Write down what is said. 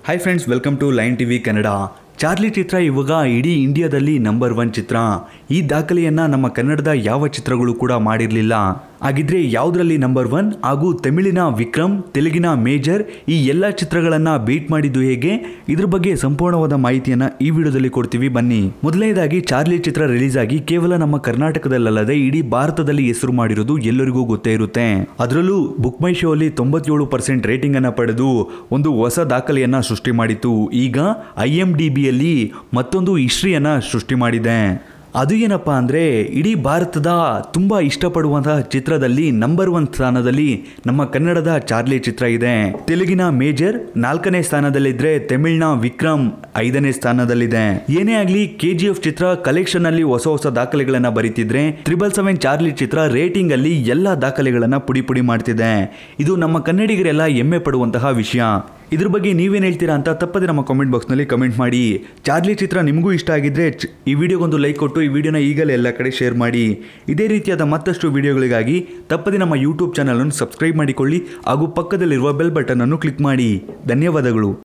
hi friends welcome to line TV Kannada Charlie ಚಿತ್ರ ಇವಾಗ ಇಡೀ ಇಂಡಿಯಾದಲ್ಲಿ ನಂಬರ್ ಒನ್ ಚಿತ್ರ ಈ ದಾಖಲೆಯನ್ನ ನಮ್ಮ ಕನ್ನಡದ ಯಾವ ಚಿತ್ರಗಳು ಕೂಡ ಮಾಡಿರಲಿಲ್ಲ ಹಾಗಿದ್ರೆ ಯಾವುದರಲ್ಲಿ ನಂಬರ್ ಒನ್ ಹಾಗೂ ತಮಿಳಿನ ವಿಕ್ರಮ್ ತೆಲುಗಿನ ಮೇಜರ್ ಈ ಎಲ್ಲ ಚಿತ್ರಗಳನ್ನ ಬೀಟ್ ಮಾಡಿದ್ದು ಹೇಗೆ ಇದ್ರ ಬಗ್ಗೆ ಸಂಪೂರ್ಣವಾದ ಮಾಹಿತಿಯನ್ನ ಈ ವಿಡಿಯೋದಲ್ಲಿ ಕೊಡ್ತೀವಿ ಬನ್ನಿ ಮೊದಲನೇದಾಗಿ ಚಾರ್ಲಿ ಚಿತ್ರ ರಿಲೀಸ್ ಆಗಿ ಕೇವಲ ನಮ್ಮ ಕರ್ನಾಟಕದಲ್ಲದೆ ಇಡೀ ಭಾರತದಲ್ಲಿ ಹೆಸರು ಮಾಡಿರೋದು ಎಲ್ಲರಿಗೂ ಗೊತ್ತೇ ಇರುತ್ತೆ ಅದರಲ್ಲೂ ಬುಕ್ ಮೈ ಶೋ ಅಲ್ಲಿ ತೊಂಬತ್ತೇಳು ಪರ್ಸೆಂಟ್ ರೇಟಿಂಗ್ ಅನ್ನ ಪಡೆದು ಒಂದು ಹೊಸ ದಾಖಲೆಯನ್ನ ಸೃಷ್ಟಿ ಮಾಡಿತ್ತು ಈಗ ಐ ಎಂ ಡಿ ಬಿಯಲ್ಲಿ ಮತ್ತೊಂದು ಹಿಸ್ಟ್ರಿಯನ್ನ ಸೃಷ್ಟಿ ಮಾಡಿದೆ ಅದು ಏನಪ್ಪ ಅಂದರೆ ಇಡೀ ಭಾರತದ ತುಂಬ ಇಷ್ಟಪಡುವಂತಹ ಚಿತ್ರದಲ್ಲಿ ನಂಬರ್ ಒನ್ ಸ್ಥಾನದಲ್ಲಿ ನಮ್ಮ ಕನ್ನಡದ ಚಾರ್ಲಿ ಚಿತ್ರ ಇದೆ ತೆಲುಗಿನ ಮೇಜರ್ ನಾಲ್ಕನೇ ಸ್ಥಾನದಲ್ಲಿದ್ರೆ ತಮಿಳ್ನ ವಿಕ್ರಮ್ ಐದನೇ ಸ್ಥಾನದಲ್ಲಿದೆ ಏನೇ ಆಗಲಿ ಕೆ ಜಿ ಎಫ್ ಚಿತ್ರ ಕಲೆಕ್ಷನ್ ಅಲ್ಲಿ ಹೊಸ ಹೊಸ ದಾಖಲೆಗಳನ್ನ ಬರೀತಿದ್ರೆ ತ್ರಿಬಲ್ ಸೆವೆನ್ ಚಾರ್ಲಿ ಚಿತ್ರ ರೇಟಿಂಗ್ ಅಲ್ಲಿ ಎಲ್ಲ ದಾಖಲೆಗಳನ್ನ ಪುಡಿ ಪುಡಿ ಮಾಡ್ತಿದೆ ಇದು ನಮ್ಮ ಕನ್ನಡಿಗರೆಲ್ಲ ಹೆಮ್ಮೆ ಪಡುವಂತಹ ವಿಷಯ ಇದ್ರ ಬಗ್ಗೆ ನೀವೇನು ಹೇಳ್ತೀರಾ ಅಂತ ತಪ್ಪದೆ ನಮ್ಮ ಕಾಮೆಂಟ್ ಬಾಕ್ಸ್ನಲ್ಲಿ ಕಮೆಂಟ್ ಮಾಡಿ ಚಾರ್ಲಿ ಚಿತ್ರ ನಿಮಗೂ ಇಷ್ಟ ಆಗಿದ್ರೆ ಚ್- ಈ ವಿಡಿಯೋಗೊಂದು ಲೈಕ್ ಕೊಟ್ಟು ಈ ವಿಡಿಯೋನ ಈಗಲೇ ಎಲ್ಲ ಕಡೆ ಶೇರ್ ಮಾಡಿ ಇದೇ ರೀತಿಯಾದ ಮತ್ತಷ್ಟು ವಿಡಿಯೋಗಳಿಗಾಗಿ ತಪ್ಪದೆ ನಮ್ಮ ಯೂಟ್ಯೂಬ್ ಚಾನಲನ್ನು ಸಬ್ಸ್ಕ್ರೈಬ್ ಮಾಡಿಕೊಳ್ಳಿ ಹಾಗೂ ಪಕ್ಕದಲ್ಲಿರುವ ಬೆಲ್ ಬಟನ್ ಅನ್ನು ಕ್ಲಿಕ್ ಮಾಡಿ ಧನ್ಯವಾದಗಳು